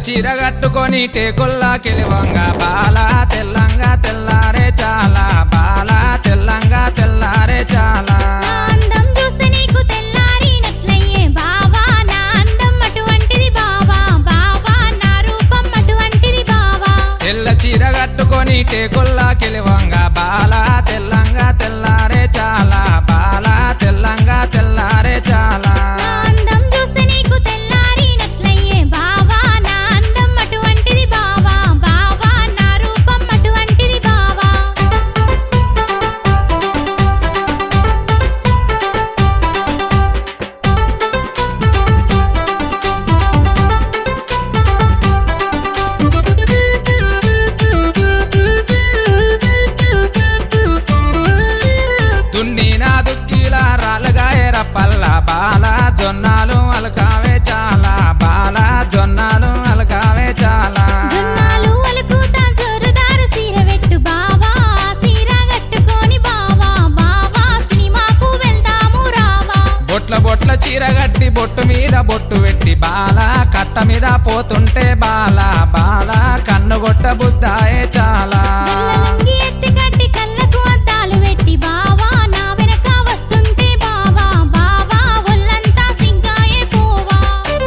చీర కట్టుకొని టేకుల్లా కెలివంగా బాల తెల్లంగా తెల్లారే చాలా బాల తెల్లంగా తెల్లారే చాలా నా అందం చూస్తే నీకు తెల్లారినట్లయ్యే బావా నా అందం అటువంటిది బావా బావా నా రూపం అటువంటిది బావా తెల్ల చీర కట్టుకొని టేకుల్లా కెలివంగా బాల తెల్లంగా తెల్లారే చాలా బాల తెల్లంగా తెల్లారే చాలా నా అందం చూస్తే నీకు తెల్లారినట్లయ్యే బావా నా అందం అటువంటిది బావా బావా నా రూపం అటువంటిది బావా దున్నినా దుక్కిలా రాళ్ళగాయ రప్పల్ల బాల జొన్నాలు అలకావే చాలా బాల జొన్నాలు అలకావే చాలా జొన్నాలు అలుకుతా జోరుదారు సీర పెట్టు బావా సీర కట్టుకొని బావా బావా సినిమాకు వెళ్దాము రావా బొట్ల బొట్ల చీర గట్టి బొట్టు మీద బొట్టు పెట్టి బాల కట్ట మీద పోతుంటే బాల బాల కన్నుగొట్ట బుద్ధాయే చాలా లంగి ఎత్తి కట్టి కళ్ళకు అద్దాలు పెట్టి బావా నా వెనక వస్తుంటే బావా బావా ఒళ్ళంతా సిగ్గాయే పోవా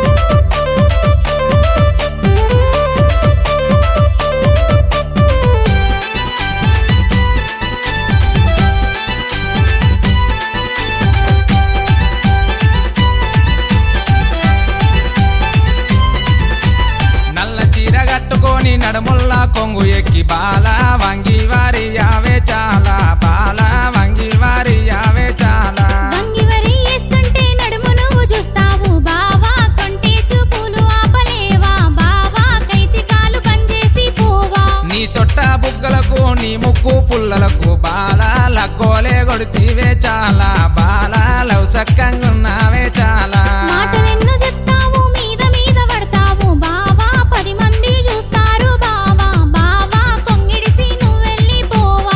నల్ల చీర కట్టుకొని నడుముల్లా కొంగు ఎక్కి బాల వంగి వారి యావే చాలా బాల వంగి వారి యావే చాలా వంగివరి వేస్తుంటే నడుము నువ్వు చూస్తావు బావా కొంటే చూపులు ఆపలేవా బావా కైతి కాలు పనిచేసి పోవా నీ సొట్ట బుగ్గలకు నీ ముక్కు పుల్లలకు బాల లగ్గోలే కొడితీవే చాలా బాల లవసక్కంగున్నావే చాలా మాటలెన్నో చెప్తావు మీద మీద పడతావు బావా పది మంది చూస్తారు బావా బావా కొంగిడిసి నువ్వెళ్ళి పోవా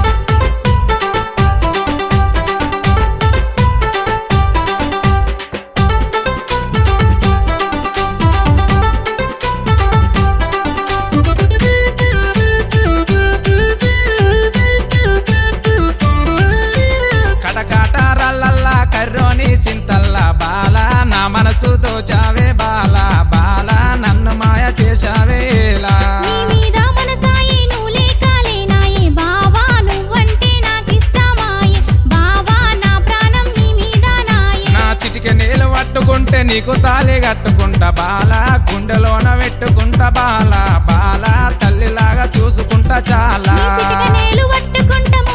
కటకాట రల్లల్లా కర్రోని సింతల్ల బాల నా మనసు దోచావే బాల బాల నన్ను మాయ చేశావే ఇలా నీ మీద మనసాయి నువ్వు లేక లేనాయే బావా నువ్వంటే నాకిష్టమాయే బావా నా ప్రాణం నీ మీద నాయే నా చిటిక నీళ్ళు పట్టుకుంటే నీకు తాళి కట్టుకుంటా బాల గుండెలోన పెట్టుకుంటా బాల బాల తల్లిలాగా చూసుకుంటా చాలా నీ చిటిక నేలు పట్టుకుంటా